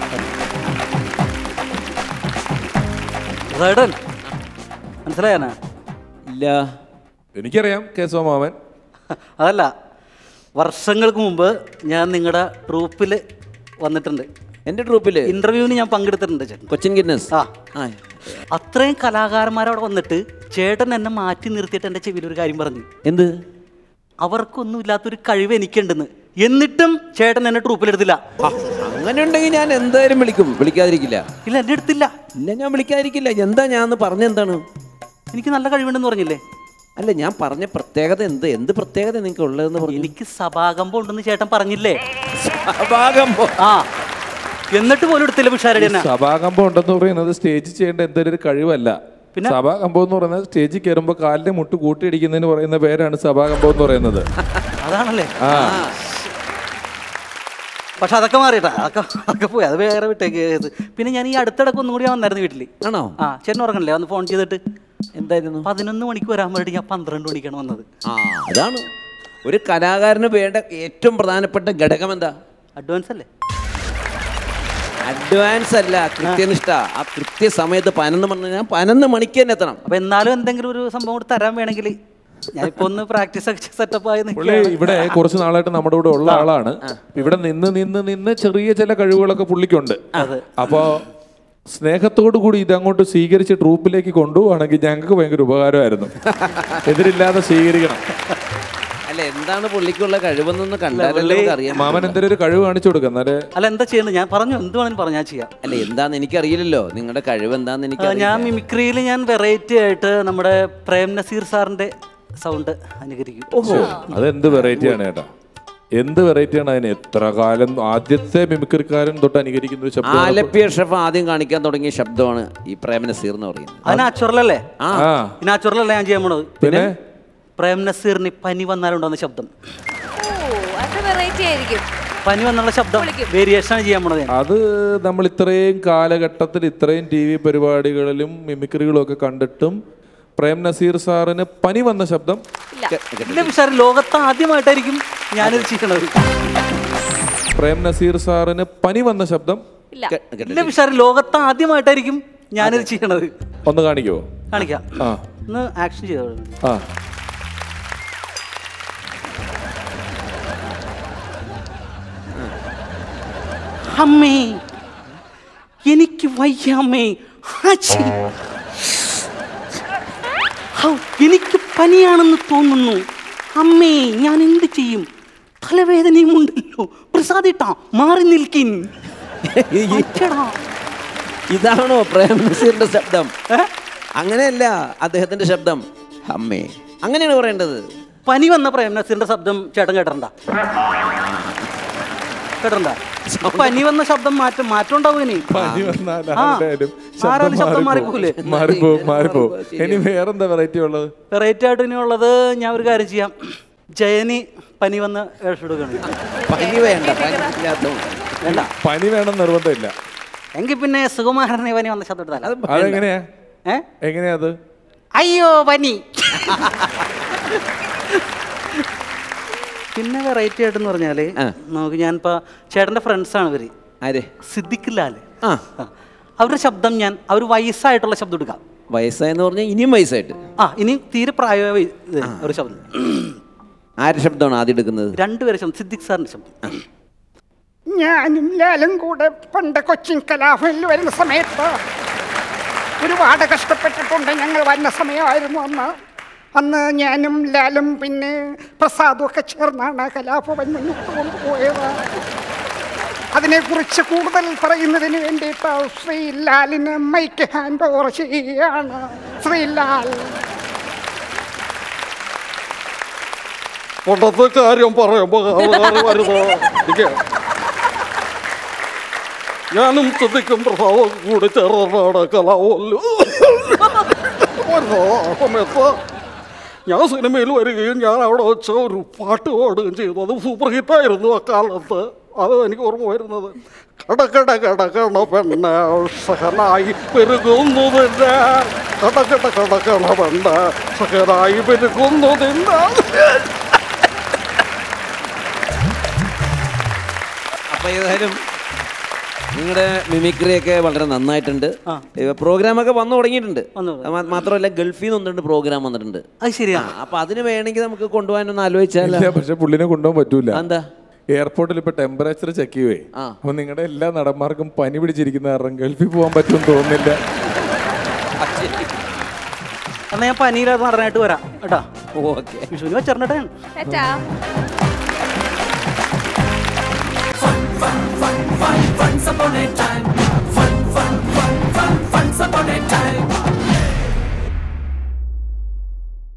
Ridden മനസ്സിലായാനാ ഇല്ല എനിക്കറിയാം K സോമാവൻ അതല്ല വർഷങ്ങൾക്ക് മുമ്പ് ഞാൻ നിങ്ങളുടെ ട്രൂപ്പിൽ വന്നിട്ടുണ്ട് എന്റെ ട്രൂപ്പില് ഇന്റർവ്യൂവിന് ഞാൻ പങ്കെടുത്തിട്ടുണ്ട് ചേട്ടൻ കൊച്ചിൻ ഗിന്നസ് ആ ആ അത്രയും കലാകാരന്മാർ അവിടെ വന്നിട്ട് ചേട്ടൻ എന്നെ മാറ്റി നിർത്തിയിട്ട് എൻ്റെ ചെവിയിൽ ഒരു കാര്യം പറഞ്ഞു എന്ത് അവർക്കൊന്നും ഇല്ലാത്തൊരു കഴിവ് എനിക്കുണ്ടെന്ന് എന്നിട്ടും ചേട്ടൻ എന്നെ ട്രൂപ്പിലെടുത്തില്ല ആ, അങ്ങനെ ഉണ്ടെങ്കിൽ ഞാൻ എന്തായാലും വിളിക്കും വിളിക്കാതിരിക്കില്ല ഇല്ല എന്നെ എടുത്തില്ല ഇല്ല ഞാൻ വിളിക്കാതിരിക്കില്ല എന്താ ഞാൻ പറഞ്ഞ എന്താണ് എനിക്ക് നല്ല കഴിവുണ്ടെന്ന് പറഞ്ഞില്ലേ അല്ല ഞാൻ പറഞ്ഞ പ്രത്യേകത എന്ത് എന്ത് പ്രത്യേകത നിങ്ങൾക്ക് ഉള്ളതെന്ന് പറഞ്ഞു എനിക്ക് സഭാകമ്പം ഉണ്ടെന്ന് ചേട്ടൻ പറഞ്ഞില്ലേ ഭാഗം ആ എന്നിട്ട് പോലും എടുത്തില്ല പിഷാരടി എന്നെ സഭാകമ്പം ഉണ്ടെന്ന് പറയുന്നത് സ്റ്റേജിൽ ചെയ്യേണ്ട എന്തൊരു ഒരു കഴിവല്ല പിന്നെ? സഭാകമ്പം എന്ന് പറയുന്നത് സ്റ്റേജിൽ കയറുമ്പോൾ കാലിന്റെ മുട്ട് കൂട്ടിയിടിക്കുന്നതിന് പറയുന്ന പേരാണ് സഭാകമ്പം എന്ന് പറയുന്നത് അതാണല്ലേ ആ പക്ഷെ അതൊക്കെ മാറിയിട്ടാ അതൊക്കെ അതൊക്കെ പോയി അത് വേറെ വിട്ടേക്ക് ഇത്. പിന്നെ ഞാൻ ഈ അടുത്തിടക്ക് ഒന്നും കൂടി വന്നായിരുന്നു വീട്ടിൽ ആണോ ആ ചേട്ടൻ ഉറങ്ങണില്ലേ വന്ന് ഫോൺ ചെയ്തിട്ട് എന്തായിരുന്നു പതിനൊന്ന് മണിക്ക് വരാൻ വേണ്ടി ഞാൻ പന്ത്രണ്ട് മണിക്കാണ് വന്നത് ആ അതാണ് ഒരു കലാകാരന് വേണ്ട ഏറ്റവും പ്രധാനപ്പെട്ട ഘടകം എന്താ അഡ്വാൻസ് അല്ലേ അഡ്വാൻസ് അല്ല കൃത്യനിഷ്ഠ ആ കൃത്യസമയത്ത് പതിനൊന്ന് മണി ഞാൻ പതിനൊന്ന് മണിക്ക് തന്നെ എത്തണം അപ്പൊ എന്നാലും എന്തെങ്കിലും ഒരു സംഭവം കൂടി തരാൻ വേണമെങ്കിൽ ഞാനിപ്പോ ഒന്ന് പ്രാക്ടീസ് ഒക്കെ സെറ്റപ്പ് ആയി പുള്ളി നിൽക്കുകയാണ്. ഇവിടെ കുറച്ച് നാളായിട്ട് നമ്മുടെ കൂടെ ഉള്ള ആളാണ് ഇവിടെ നിന്ന് നിന്ന് നിന്ന് ചെറിയ ചില കഴിവുകളൊക്കെ പുള്ളിക്കുണ്ട് അതെ. അപ്പോ സ്നേഹത്തോടു കൂടി ഇതങ്ങോട്ട് സ്വീകരിച്ച് ട്രൂപ്പിലേക്ക് കൊണ്ടുപോവാണെങ്കിൽ ഞങ്ങൾക്ക് ഭയങ്കര ഉപകാരമായിരുന്നു എതിരില്ലാതെ സ്വീകരിക്കണം അല്ല എന്താണ് പുള്ളിക്കുള്ള കഴിവെന്നൊന്ന് കണ്ടാലല്ലേ പുള്ളി- നമുക്ക് അറിയാം മാമൻ എന്തെങ്കിലും ഒരു കഴിവ് കാണിച്ചു കൊടുക്കാം എന്നാലേ അല്ല എന്താ ചെയ്യുന്നത് ഞാൻ പറഞ്ഞു എന്ത് വേണമെങ്കിലും പറഞ്ഞു ഞാൻ ചെയ്യാം അല്ല എന്താന്ന് എനിക്കറിയില്ലല്ലോ നിങ്ങളുടെ കഴിവ് എന്താന്ന് ആ, എനിക്ക് ഞാൻ മിമിക്രിയിൽ ഞാൻ വെറൈറ്റി ആയിട്ട് നമ്മുടെ പ്രേം നസീർ സാറിന്റെ സൗണ്ട് അനുകരിക്കും ഓഹോ അതെന്ത് വെറൈറ്റിയാണ് ചേട്ടാ എന്ത് വെറൈറ്റിയാണ് അതിന് എത്ര കാലം ആദ്യത്തെ മിമിക്രിക്കാരൻ തൊട്ട് അനുകരിക്കുന്ന ഒരു ശബ്ദമാണ് ആലപ്പിയ ഷെഫ് ആദ്യം കാണിക്കാൻ തുടങ്ങിയ ശബ്ദമാണ് ഈ പ്രേമ നസീർ എന്ന് പറയുന്നത് അത് നാച്ചുറൽ അല്ലേ ആ ആ ഈ നാച്ചുറൽ അല്ലേ ഞാൻ ചെയ്യാൻ പോണത് പിന്നെ പ്രേം നസീറിന് പനി വന്നാലുണ്ടാകുന്ന ശബ്ദം ഓ അത് വെറൈറ്റി ആയിരിക്കും പനി വന്നുള്ള ശബ്ദം വേരിയേഷൻ ആണ് ചെയ്യാൻ പോണത് ഞാൻ. അത് നമ്മൾ ഇത്രയും കാലഘട്ടത്തിൽ ഇത്രയും ടി വി പരിപാടികളിലും മിമിക്രികളും ഒക്കെ കണ്ടിട്ടും പ്രേം നസീർ സാറിന് പനി വന്ന ശബ്ദം ഇല്ല വിഷാർ ലോകത്ത് ആദ്യമായിട്ടായിരിക്കും ഞാനിത് ചെയ്യണത് പ്രേം നസീർ സാറിന് പനി വന്ന ശബ്ദം ഇല്ല കെ- കേട്ടിട്ടില്ല. ഇല്ല വിഷാർ ലോകത്ത് ആദ്യമായിട്ടായിരിക്കും ഞാനിത് ചെയ്യണത് ഒന്ന് കാണിക്കുമോ കാണിക്കാം ആ ഒന്ന് ആക്ഷൻ ചെയ്തോ ആ അമ്മേ എനിക്ക് വയ്യാമ്മേ ഹാച്ചി. ഹൗ, എനിക്ക് പനിയാണെന്ന് തോന്നുന്നു അമ്മേ ഞാൻ എന്ത് ചെയ്യും തലവേദനയും ഉണ്ടല്ലോ പ്രസാദിട്ടാ മാറി നിൽക്കിൻ അച്ചടാ. ഇതാണോ പ്രേം നസീറിന്റെ ശബ്ദം ഏ? അങ്ങനെയല്ല അദ്ദേഹത്തിന്റെ ശബ്ദം അമ്മേ അങ്ങനെയാണ് പറയേണ്ടത് പനി വന്ന പ്രേം നസീറിന്റെ ശബ്ദം ചേട്ടൻ കേട്ടണ്ട കേട്ടണ്ട പനി വന്ന ശബ്ദം മാറ്റം മാറ്റം ഉണ്ടാവും ഇനി പനി വന്നാൽ ആ. ആരുടെയാലും ആരാലും ശബ്ദം ശബ്ദം മാറിപ്പോകൂലേ? മാറിപ്പോവും മാറിപ്പോവും ഇനി വേറെന്താ വെറൈറ്റി ഉള്ളത് വെറൈറ്റി ആയിട്ട് ഇനിയുള്ളത് ഞാൻ ഒരു കാര്യം ചെയ്യാം ജയനി പനി വന്ന വേഷം എടുക്കുകയാണ് പനി വേണ്ട പനി ഇല്ലാത്തതുകൊണ്ട്. വേണ്ട പനി വേണം നിർബന്ധമില്ല എങ്കിൽ പിന്നെ സുകുമാരനെ പനി വന്ന ശബ്ദം എടുത്താലോ അത് അതെങ്ങനെയാ ഏ എങ്ങനെയാ അത് അയ്യോ പനി പിന്നെ വെറൈറ്റി ആയിട്ടെന്ന് പറഞ്ഞാല് ആ. നമുക്ക് ഞാനിപ്പോ ചേട്ടന്റെ ഫ്രണ്ട്സ് ആണ് ഇവര് ആരെ സിദ്ദിഖ് ലാല് ആ ആ. അവരുടെ ശബ്ദം ഞാൻ അവർ വയസ്സായിട്ടുള്ള ശബ്ദം എടുക്കാം വയസ്സായെന്ന് പറഞ്ഞാൽ ഇനിയും വയസ്സായിട്ട് ആ ഇനി തീരെ പ്രായമായ ഇത് ഒരു ശബ്ദം ആരുടെ ശബ്ദമാണ് ആദ്യം എടുക്കുന്നത് രണ്ടുപേരെ ശബ്ദം സിദ്ദിഖ് സാറിന്റെ ശബ്ദം ഞാനും ലാലും കൂടെ പണ്ട് കൊച്ചിൻ കലാഭവനിൽ വരുന്ന സമയത്ത് ഒരുപാട് കഷ്ടപ്പെട്ടിട്ടുണ്ട് ഞങ്ങൾ വരുന്ന സമയമായിരുന്നു അന്ന് അന്ന് ഞാനും ലാലും പിന്നെ പ്രസാദും ഒക്കെ ചേർന്നാണ് കലാഭവൻ മുന്നോട്ട് കൊണ്ടുപോയത് അതിനെക്കുറിച്ച് കൂടുതൽ പറയുന്നതിന് വേണ്ടിയിട്ട് ശ്രീ ലാലിന് മൈക്ക് ഹാൻഡ് ഓവർ ചെയ്യുകയാണ് ശ്രീ ലാൽ പണ്ടത്തെ കാര്യം പറയുമ്പോ വരുന്നോ ഞാനും ശ്രദ്ധിക്കും പ്രഭാവം കൂടി ചേർന്നാണ് കലാവല്ലോ വരുന്നോ ആ സമയത്ത് ഞാൻ സിനിമയിൽ വരികയും ഞാൻ അവിടെ വെച്ച് ഒരു പാട്ട് പാടുകയും ചെയ്തു അത് സൂപ്പർ ഹിറ്റായിരുന്നു ആ കാലത്ത് അത് എനിക്ക് ഓർമ്മ വരുന്നത് കടകട കടകണ പെണ്ണ സഹനായി പെരുകുന്നതിൻ്റെ കടകട കടകണ പെണ്ണ സഹനായി പെരുകുന്നതിൻ്റെ അപ്പൊ ഏതായാലും നിങ്ങളുടെ മിമിക്രി ഒക്കെ വളരെ നന്നായിട്ടുണ്ട് ആ. പ്രോഗ്രാം ഒക്കെ വന്നു തുടങ്ങിയിട്ടുണ്ട് വന്നു. മാ- മാത്രമല്ല ഗൾഫിൽ നിന്ന് ഒന്ന് രണ്ട് പ്രോഗ്രാം വന്നിട്ടുണ്ട് അത് ശരിയാ അപ്പൊ അതിന് വേണമെങ്കിൽ നമുക്ക് കൊണ്ടുപോകാനൊന്ന് ആലോചിച്ചാലോ ഇല്ല പക്ഷെ പുള്ളിനെ കൊണ്ടുപോകാൻ പറ്റൂല എന്താ എയർപോർട്ടിൽ ഇപ്പൊ ടെമ്പറേച്ചർ ചെക്ക് ചെയ്യുവേ ആ. അപ്പൊ നിങ്ങളുടെ എല്ലാ നടന്മാർക്കും പനി പിടിച്ചിരിക്കുന്ന കാരണം ഗൾഫിൽ പോകാൻ പറ്റുമെന്ന് തോന്നുന്നില്ല എന്നാ ഞാൻ പനിയില്ലാതെ നടനായിട്ട് വരാം കേട്ടാ ഓക്കെ വിഷുവിന് വെച്ചിട്ടുണ്ടേ ടാറ്റാ